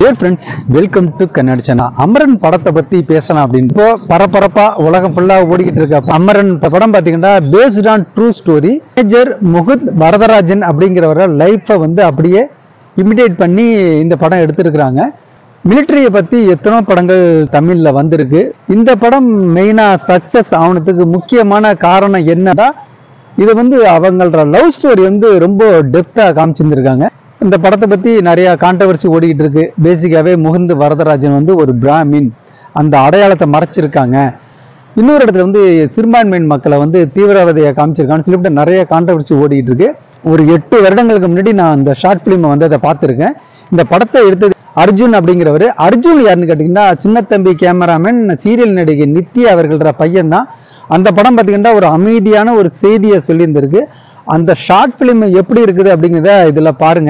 dear friends welcome to Kannada channel Amaran படத்தை பத்தி பேசலாம் அப்படின்னு இப்போ பரபரப்பா உலகம் ஃபுல்லா ஓடிக்கிட்டு இருக்க அமரன் படம் பாத்தீங்கன்னா based on true story major Mukund Varadarajan அப்படிங்கிறவர லைஃப்பை வந்து அப்படியே இமிடேட் பண்ணி இந்த படம் எடுத்திருக்கிறாங்க மிலிட்டரியை பத்தி எத்தனோ படங்கள் தமிழ்ல வந்திருக்கு இந்த படம் மெயினா சக்சஸ் ஆனதுக்கு முக்கியமான காரணம் என்னன்னா இது வந்து அவங்களோட லவ் ஸ்டோரி வந்து ரொம்ப டெப்தா காமிச்சிருந்திருக்காங்க இந்த படத்தை பத்தி நிறைய கான்ட்ரவர்சி ஓடிக்கிட்டு இருக்கு பேசிக்காவே முகுந்து வரதராஜன் வந்து ஒரு பிராமின் அந்த அடையாளத்தை மறைச்சிருக்காங்க இன்னொரு இடத்துல வந்து சிறுபான்மையின் மக்களை வந்து தீவிரவாதியை காமிச்சிருக்கான்னு சொல்லிட்டு நிறைய கான்ட்ரவர்சி ஓடிக்கிட்டு இருக்கு ஒரு எட்டு வருடங்களுக்கு முன்னாடி நான் இந்த ஷார்ட் ஃபிலிம் வந்து அதை பார்த்துருக்கேன் இந்த படத்தை எடுத்தது அர்ஜுன் அப்படிங்கிறவர் அர்ஜுன் யாருன்னு கேட்டிங்கன்னா சின்னத்தம்பி கேமராமேன் சீரியல் நடிகை நித்யா அவர்கள்ற பையன் தான் அந்த படம் பார்த்தீங்கன்னா ஒரு அமைதியான ஒரு செய்தியை சொல்லியிருந்திருக்கு அந்த ஷார்ட் ஃபிலிம் எப்படி இருக்குது அப்படிங்கிறத இதில் பாருங்க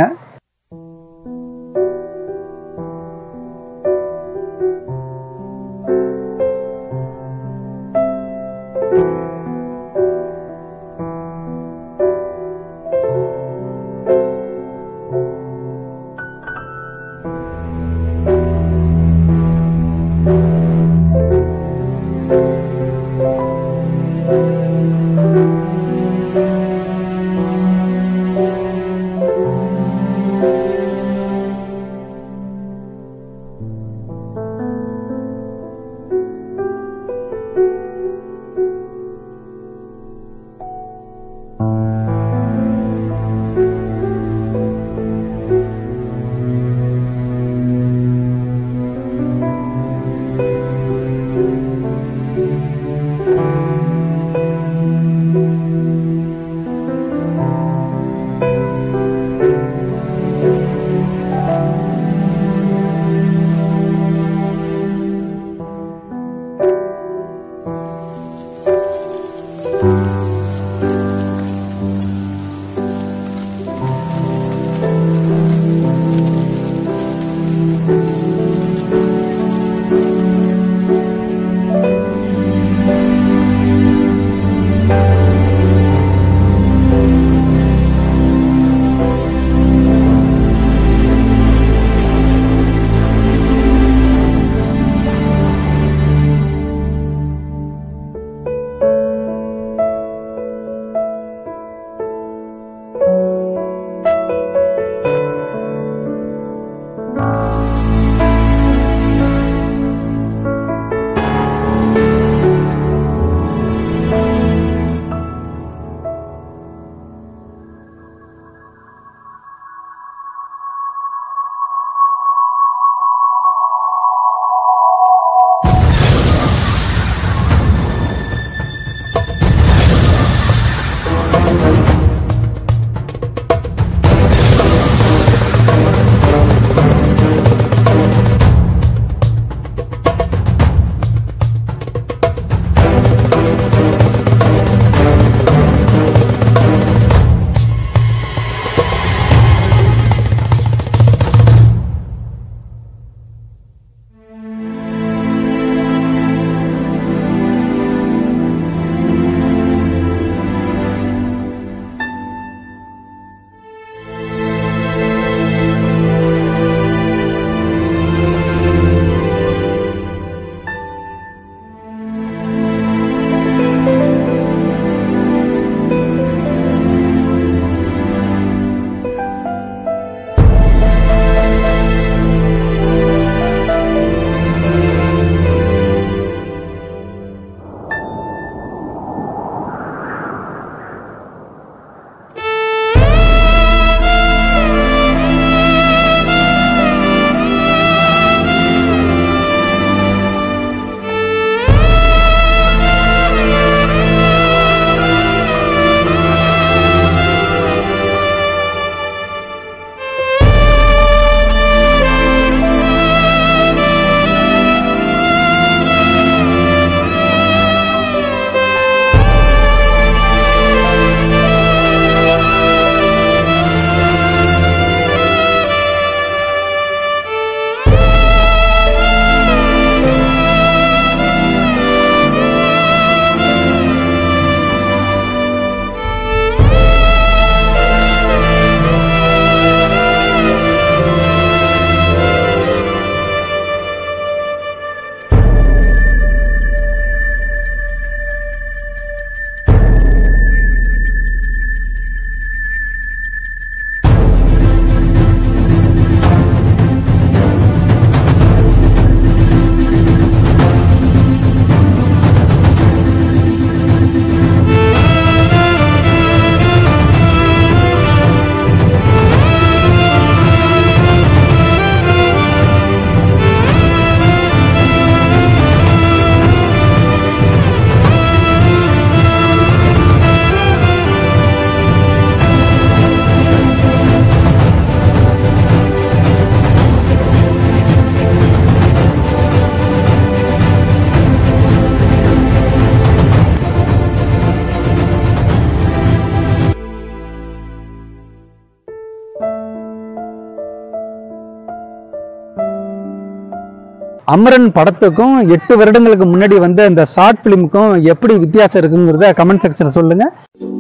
அமரன் படத்துக்கும் எட்டு வருடங்களுக்கு முன்னாடி வந்த இந்த ஷார்ட் ஃபிலிமுக்கும் எப்படி வித்தியாசம் இருக்குங்கிறத கமெண்ட் செக்ஷன் சொல்லுங்க